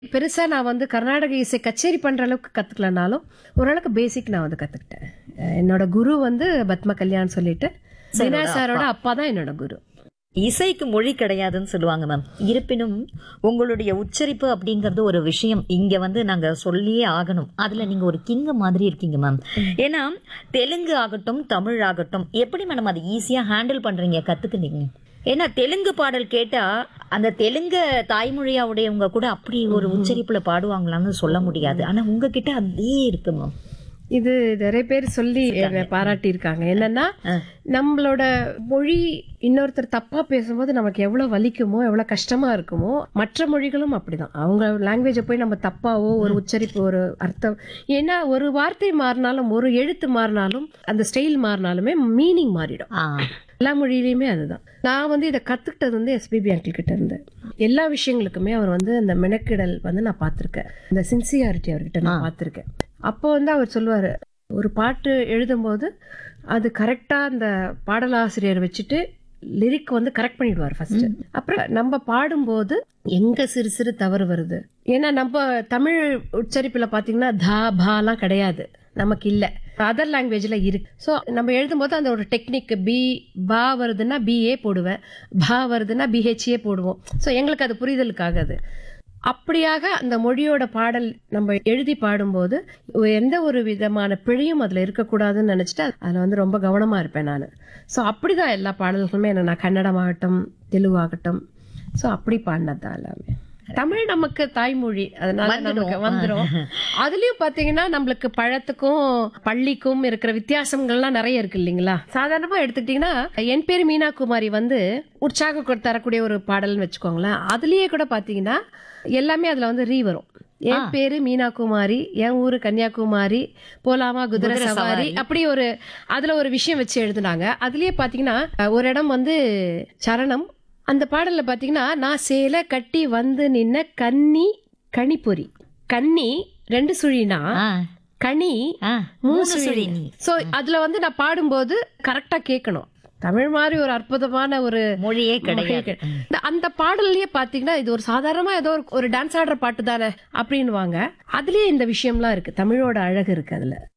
பெருசா நான் வந்து கர்நாடக இசை கச்சேரி பண்ற அளவுக்கு கத்துக்கலனாலும் ஓரளவுக்கு பேசிக் நான் வந்து கத்துக்கிட்டேன் அஹ் என்னோட குரு வந்து பத்ம கல்யாண் சொல்லிட்டு தினா சாரோட அப்பா தான் என்னோட குரு இசைக்கு மொழி கிடையாதுன்னு சொல்லுவாங்க மேம் இருப்பினும் உங்களுடைய உச்சரிப்பு அப்படிங்கறது ஒரு விஷயம் இங்க வந்து நாங்க சொல்லியே ஆகணும் அதுல நீங்க ஒரு கிங்க மாதிரி இருக்கீங்க மேம் ஏன்னா தெலுங்கு ஆகட்டும் தமிழ் ஆகட்டும் எப்படி மேடம் அதை ஈஸியா ஹேண்டில் பண்றீங்க கத்துக்குனீங்க ஏன்னா தெலுங்கு பாடல் கேட்டா அந்த தெலுங்கு தாய்மொழியா உடையவங்க கூட அப்படி ஒரு உச்சரிப்புல பாடுவாங்களான்னு சொல்ல முடியாது ஆனா உங்ககிட்ட அதே இருக்கு மேம் இது நிறைய பேர் சொல்லி என்னை பாராட்டி இருக்காங்க என்னன்னா நம்மளோட மொழி இன்னொருத்தர் தப்பா பேசும்போது நமக்கு எவ்வளவு வலிக்குமோ எவ்வளவு கஷ்டமா இருக்குமோ மற்ற மொழிகளும் அப்படிதான் அவங்க லாங்குவேஜை போய் நம்ம தப்பாவோ ஒரு உச்சரிப்பு ஒரு அர்த்தம் ஏன்னா ஒரு வார்த்தை மாறினாலும் ஒரு எழுத்து மாறினாலும் அந்த ஸ்டைல் மாறினாலுமே மீனிங் மாறிடும் ஆ எல்லா மொழியிலையுமே அதுதான் நான் வந்து இதை கத்துக்கிட்டது வந்து எஸ்பிபி அங்கிள் கிட்ட இருந்து எல்லா விஷயங்களுக்குமே அவர் வந்து அந்த மெனக்கிடல் வந்து நான் பார்த்திருக்கேன் இந்த சின்சியாரிட்டி அவர்கிட்ட நான் பார்த்திருக்கேன் அப்போ வந்து அவர் சொல்லுவாரு ஒரு பாட்டு எழுதும்போது அது கரெக்டா அந்த பாடலாசிரியர் வச்சுட்டு லிரிக் வந்து கரெக்ட் பண்ணிடுவார் ஃபர்ஸ்ட் அப்புறம் நம்ம பாடும்போது எங்க சிறு சிறு தவறு வருது ஏன்னா நம்ம தமிழ் உச்சரிப்புல பாத்தீங்கன்னா தா பாலாம் கிடையாது நமக்கு இல்ல அதர் லாங்குவேஜ்ல இருக்கு ஸோ நம்ம எழுதும்போது அந்த ஒரு டெக்னிக் பி பா வருதுன்னா பிஏ போடுவேன் பா வருதுன்னா பிஹெச்ஏ போடுவோம் ஸோ எங்களுக்கு அது புரிதலுக்காக அது அப்படியாக அந்த மொழியோட பாடல் நம்ம எழுதி பாடும்போது எந்த ஒரு விதமான பிழையும் அதுல இருக்கக்கூடாதுன்னு நினைச்சிட்டு அதுல வந்து ரொம்ப கவனமா இருப்பேன் நான் ஸோ அப்படிதான் எல்லா பாடல்களுமே என்ன நான் கன்னடமாகட்டும் தெலுங்காகட்டும் ஸோ அப்படி பாடினது தான் எல்லாமே தமிழ் நமக்கு தாய்மொழி அதனால நமக்கு வந்துடும் அதுலயும் பாத்தீங்கன்னா நம்மளுக்கு பழத்துக்கும் பள்ளிக்கும் இருக்கிற வித்தியாசங்கள்லாம் நிறைய இருக்கு இல்லைங்களா சாதாரணமா எடுத்துக்கிட்டீங்கன்னா என் பேர் மீனா குமாரி வந்து உற்சாக கொ- தரக்கூடிய ஒரு பாடல்னு வச்சுக்கோங்களேன் அதுலயே கூட பாத்தீங்கன்னா எல்லாமே அதுல வந்து ரீ வரும் என் பேரு மீனா குமாரி என் ஊரு கன்னியாகுமரி போலாமா குதிரை சவாரி அப்படி ஒரு அதுல ஒரு விஷயம் வச்சு எழுதுனாங்க அதுலயே பாத்தீங்கன்னா ஒரு இடம் வந்து சரணம் அந்த பாடல்ல பாத்தீங்கன்னா நான் சேலை கட்டி வந்து நின்ன கன்னி கனிப்பொறி கன்னி ரெண்டு சுழினா ஆ கனி ஆ மூணு மூணு சுழி சுழி. சோ அதுல வந்து நான் பாடும்போது கரெக்டா கேட்கணும் தமிழ் மாதிரி ஒரு அற்புதமான ஒரு மொழியே கிடையாது இந்த- அந்த பாடல்லயே பாத்தீங்கன்னா இது ஒரு சாதாரணமா ஏதோ ஒரு- ஒரு டான்ஸ் ஆடுற பாட்டு தானே அப்படின்னுவாங்க அதுலயே இந்த விஷயம்லாம் இருக்கு தமிழோட அழகு இருக்கு அதுல